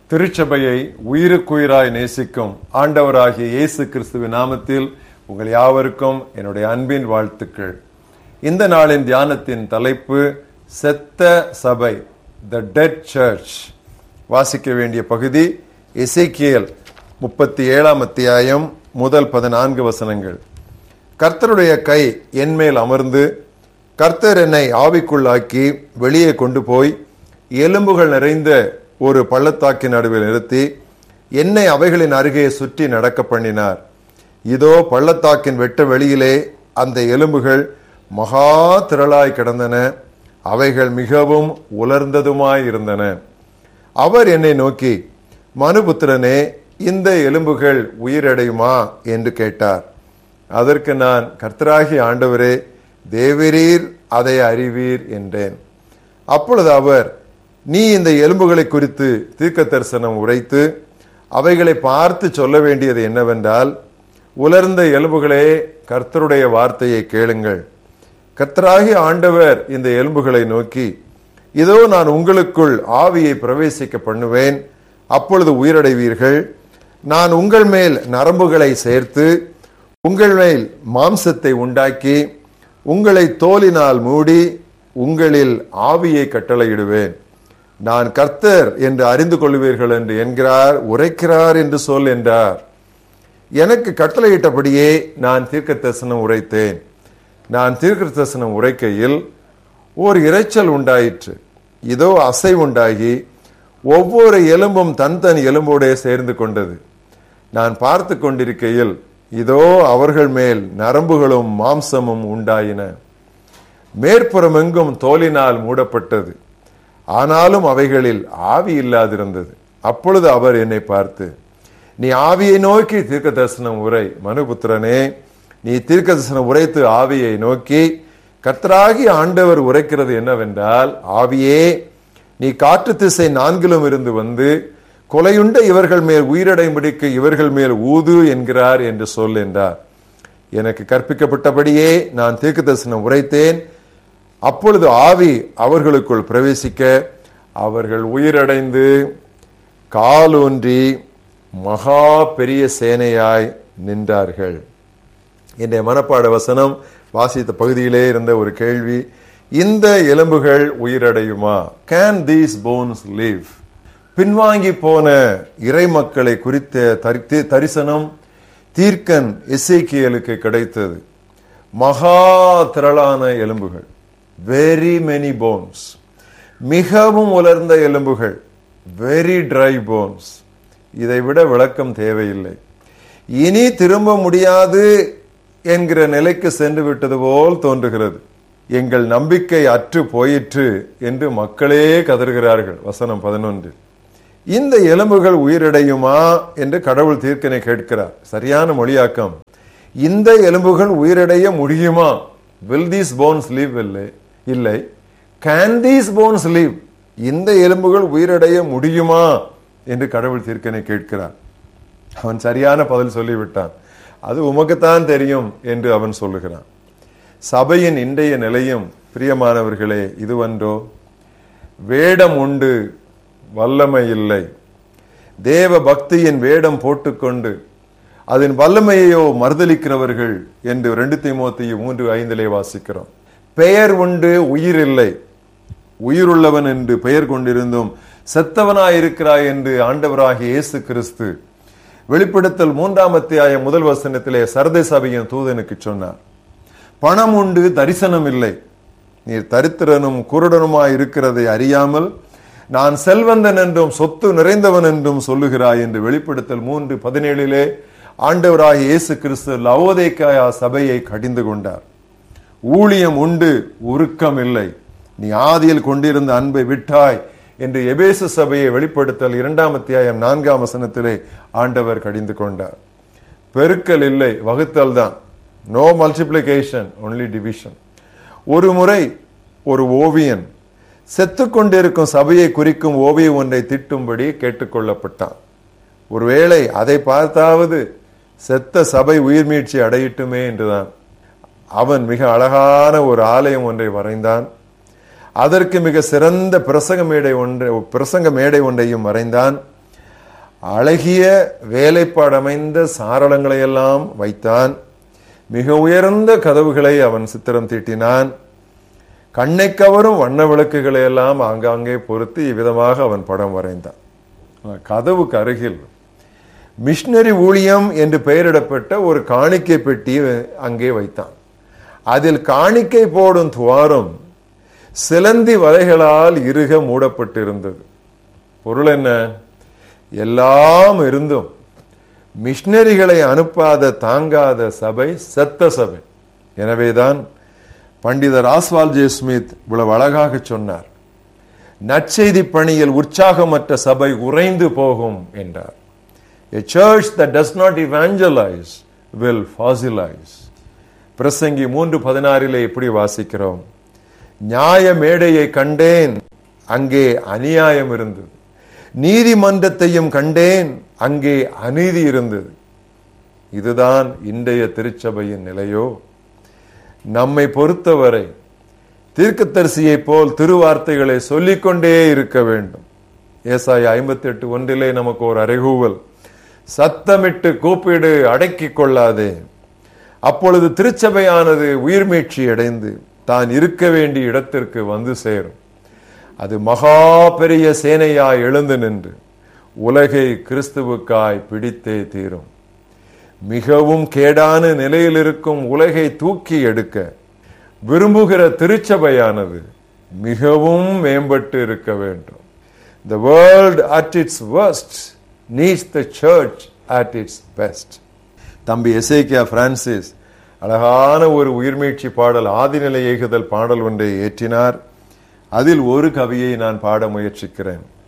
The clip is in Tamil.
திருச்சபையை உயிருக்குயிராய் நேசிக்கும் ஆண்டவராகிய இயேசு கிறிஸ்துவின் நாமத்தில் உங்கள் யாவருக்கும் என்னுடைய அன்பின் வாழ்த்துக்கள் இந்த நாளின் தியானத்தின் தலைப்பு செத்த சபை த டெட் சர்ச் வாசிக்க வேண்டிய பகுதி எசேக்கியேல் முப்பத்தி ஏழாம் அத்தியாயம் முதல் பதினான்கு வசனங்கள் கர்த்தருடைய கை என்மேல் அமர்ந்து கர்த்தர் என்னை ஆவிக்குள்ளாக்கி வெளியே கொண்டு போய் எலும்புகள் நிறைந்த ஒரு பள்ளத்தாக்கின் நடுவில் நிறுத்தி என்னை அவைகளின் அருகே சுற்றி நடக்க பண்ணினார் இதோ பள்ளத்தாக்கின் வெட்ட வெளியிலே அந்த எலும்புகள் மகா திரளாய் கிடந்தன அவைகள் மிகவும் உலர்ந்ததுமாய் இருந்தன அவர் என்னை நோக்கி மனுபுத்திரனே இந்த எலும்புகள் உயிரடையுமா என்று கேட்டார் அதற்கு நான் கர்த்தராகி ஆண்டவரே தேவரீர் அதை அறிவீர் என்றேன் அப்பொழுது அவர் நீ இந்த எலும்புகளை குறித்து தீர்க்க தரிசனம் உரைத்து அவைகளை பார்த்து சொல்ல வேண்டியது என்னவென்றால் உலர்ந்த எலும்புகளே கர்த்தருடைய வார்த்தையை கேளுங்கள் கர்த்தராகி ஆண்டவர் இந்த எலும்புகளை நோக்கி இதோ நான் உங்களுக்குள் ஆவியை பிரவேசிக்க பண்ணுவேன் அப்பொழுது உயிரடைவீர்கள் நான் உங்கள் மேல் நரம்புகளை சேர்த்து உங்கள் மேல் மாம்சத்தை உண்டாக்கி உங்களை தோலினால் மூடி உங்களில் ஆவியை கட்டளையிடுவேன் நான் கர்த்தர் என்று அறிந்து கொள்வீர்கள் என்று என்கிறார் உரைக்கிறார் என்று சொல் என்றார் எனக்கு கட்டளையிட்டபடியே நான் தீர்க்க தரிசனம் உரைத்தேன் நான் தீர்க்க தரிசனம் உரைக்கையில் ஓர் இரைச்சல் உண்டாயிற்று இதோ அசை உண்டாகி ஒவ்வொரு எலும்பும் தன் தன் எலும்போடே சேர்ந்து கொண்டது நான் பார்த்து கொண்டிருக்கையில் இதோ அவர்கள் மேல் நரம்புகளும் மாம்சமும் உண்டாயின மேற்புறம் எங்கும் தோலினால் மூடப்பட்டது ஆனாலும் அவைகளில் ஆவி இல்லாதிருந்தது அப்பொழுது அவர் என்னை பார்த்து நீ ஆவியை நோக்கி தீர்க்க தரிசனம் உரை மனுபுத்திரனே நீ தீர்க்க தரிசனம் உரைத்து ஆவியை நோக்கி கர்த்தராகி ஆண்டவர் உரைக்கிறது என்னவென்றால் ஆவியே நீ காற்று திசை நான்கிலும் இருந்து வந்து கொலையுண்ட இவர்கள் மேல் உயிரடையும்படிக்கு இவர்கள் மேல் ஊது என்கிறார் என்று சொல் என்றார் எனக்கு கற்பிக்கப்பட்டபடியே நான் தீர்க்க தரிசனம் உரைத்தேன் அப்பொழுது ஆவி அவர்களுக்குள் பிரவேசிக்க அவர்கள் உயிரடைந்து காலூன்றி மகா பெரிய சேனையாய் நின்றார்கள் என்னுடைய மனப்பாட வசனம் வாசித்த பகுதியிலே இருந்த ஒரு கேள்வி இந்த எலும்புகள் உயிரடையுமா கேன் தீஸ் போன்ஸ் லிவ் பின்வாங்கி போன இறை மக்களை குறித்த தரிசனம் தீர்க்கன் எசேக்கியலுக்கு கிடைத்தது மகா திரளான எலும்புகள் வெரி மெனி போன்ஸ் மிகவும் உலர்ந்த எலும்புகள் வெரி ட்ரை போன்ஸ் இதை விட விளக்கம் தேவையில்லை இனி திரும்ப முடியாது என்கிற நிலைக்கு சென்று விட்டது போல் தோன்றுகிறது எங்கள் நம்பிக்கை அற்று போயிற்று என்று மக்களே கதறுகிறார்கள் வசனம் பதினொன்று இந்த எலும்புகள் உயிரடையுமா என்று கடவுள் தீர்க்கனை கேட்கிறார் சரியான மொழியாக்கம் இந்த எலும்புகள் உயிரடைய முடியுமா வில் தீஸ் போன்ஸ் லீவ் இல்லை இல்லை கேன் தீஸ் போன்ஸ் லீவ் இந்த எலும்புகள் உயிரடைய முடியுமா என்று கடவுள் தீர்க்கனை கேட்கிறார் அவன் சரியான பதில் சொல்லிவிட்டான் அது உமக்குத்தான் தெரியும் என்று அவன் சொல்லுகிறான் சபையின் இன்றைய நிலையும் பிரியமானவர்களே இதுவன்றோ வேடம் உண்டு வல்லமை இல்லை தேவ பக்தியின் வேடம் போட்டுக்கொண்டு அதன் வல்லமையையோ மறுதளிக்கிறவர்கள் என்று ரெண்டு திமுத்தையும் மூன்று ஐந்திலே வாசிக்கிறோம் பெயர் உண்டு உயிர் இல்லை உயிருள்ளவன் என்று பெயர் கொண்டிருந்தும் செத்தவனாய் இருக்கிறாய் என்று ஆண்டவராகிய இயேசு கிறிஸ்து வெளிப்படுத்தல் மூன்றாம் அத்தியாயம் முதல் வசனத்திலே சரதை சபையின் தூதனுக்கு சொன்னார் பணம் உண்டு தரிசனம் இல்லை நீர் தரித்திரனும் குருடனுமாய் இருக்கிறதை அறியாமல் நான் செல்வந்தன் என்றும் சொத்து நிறைந்தவன் என்றும் சொல்லுகிறாய் என்று வெளிப்படுத்தல் மூன்று பதினேழிலே ஆண்டவராக இயேசு கிறிஸ்து லவோதேக்காயா சபையை கடிந்து கொண்டார் ஊழியம் உண்டு உருக்கம் இல்லை நீ ஆதியில் கொண்டிருந்த அன்பை விட்டாய் என்று எபேசு சபையை வெளிப்படுத்தல் இரண்டாம் அத்தியாயம் நான்காம் வசனத்திலே ஆண்டவர் கடிந்து கொண்டார் பெருக்கல் இல்லை வகுத்தல் தான் நோ மல்டிப்ளிகேஷன் ஒன்லி டிவிஷன் ஒரு முறை ஒரு ஓவியன் செத்து கொண்டிருக்கும் சபையை குறிக்கும் ஓவியம் ஒன்றை திட்டும்படி கேட்டுக்கொள்ளப்பட்டான் ஒருவேளை அதை பார்த்தாவது செத்த சபை உயிர் மீட்சி அடையட்டுமே என்றுதான் அவன் மிக அழகான ஒரு ஆலயம் ஒன்றை வரைந்தான் அதற்கு மிக சிறந்த பிரசங்க மேடை ஒன்றை பிரசங்க மேடை ஒன்றையும் வரைந்தான் அழகிய வேலைப்பாடமைந்த சாரளங்களை எல்லாம் வைத்தான் மிக உயர்ந்த கதவுகளை அவன் சித்திரம் தீட்டினான் கண்ணை கவரும் வண்ண விளக்குகளை எல்லாம் ஆங்காங்கே பொறுத்து இவ்விதமாக அவன் படம் வரைந்தான் கதவுக்கு அருகில் மிஷினரி ஊழியம் என்று பெயரிடப்பட்ட ஒரு காணிக்கை பெட்டி அங்கே வைத்தான் அதில் காணிக்கை போடும் துவாரம் சிலந்தி வலைகளால் இறுக மூடப்பட்டிருந்தது பொருள் என்ன எல்லாம் இருந்தும் மிஷினரிகளை அனுப்பாத தாங்காத சபை செத்த சபை எனவேதான் பண்டிதர் ஆஸ்வால் ஜே ஸ்மித் இவ்வளவு அழகாக சொன்னார் நற்செய்தி பணியில் உற்சாகமற்ற சபை உறைந்து போகும் என்றார் A church that does not evangelize will fossilize. பிரசங்கி மூன்று பதினாறிலே எப்படி வாசிக்கிறோம் நியாய மேடையை கண்டேன் அங்கே அநியாயம் இருந்தது நீதிமன்றத்தையும் கண்டேன் அங்கே அநீதி இருந்தது இதுதான் இன்றைய திருச்சபையின் நிலையோ நம்மை பொறுத்தவரை தீர்க்கதரிசியை போல் திருவார்த்தைகளை சொல்லிக்கொண்டே இருக்க வேண்டும் ஏசாய ஐம்பத்தி எட்டு ஒன்றிலே நமக்கு ஒரு அறைகூவல் சத்தமிட்டு கூப்பிடு அடக்கிக் கொள்ளாதே அப்பொழுது திருச்சபையானது உயிர்மீட்சி அடைந்து தான் இருக்க வேண்டிய இடத்திற்கு வந்து சேரும் அது மகா பெரிய சேனையாய் எழுந்து நின்று உலகை கிறிஸ்துவுக்காய் பிடித்தே தீரும் மிகவும் கேடான நிலையில் இருக்கும் உலகை தூக்கி எடுக்க விரும்புகிற திருச்சபையானது மிகவும் மேம்பட்டு இருக்க வேண்டும் The world at its worst needs the church at its best. தம்பி எசேக்கியா பிரான்சிஸ் அழகான ஒரு உயிர்மீட்சி பாடல் ஆதிநிலை ஏகுதல் பாடல் ஒன்றை ஏற்றினார் அதில் ஒரு கவியை நான் பாட முயற்சிக்கிறேன்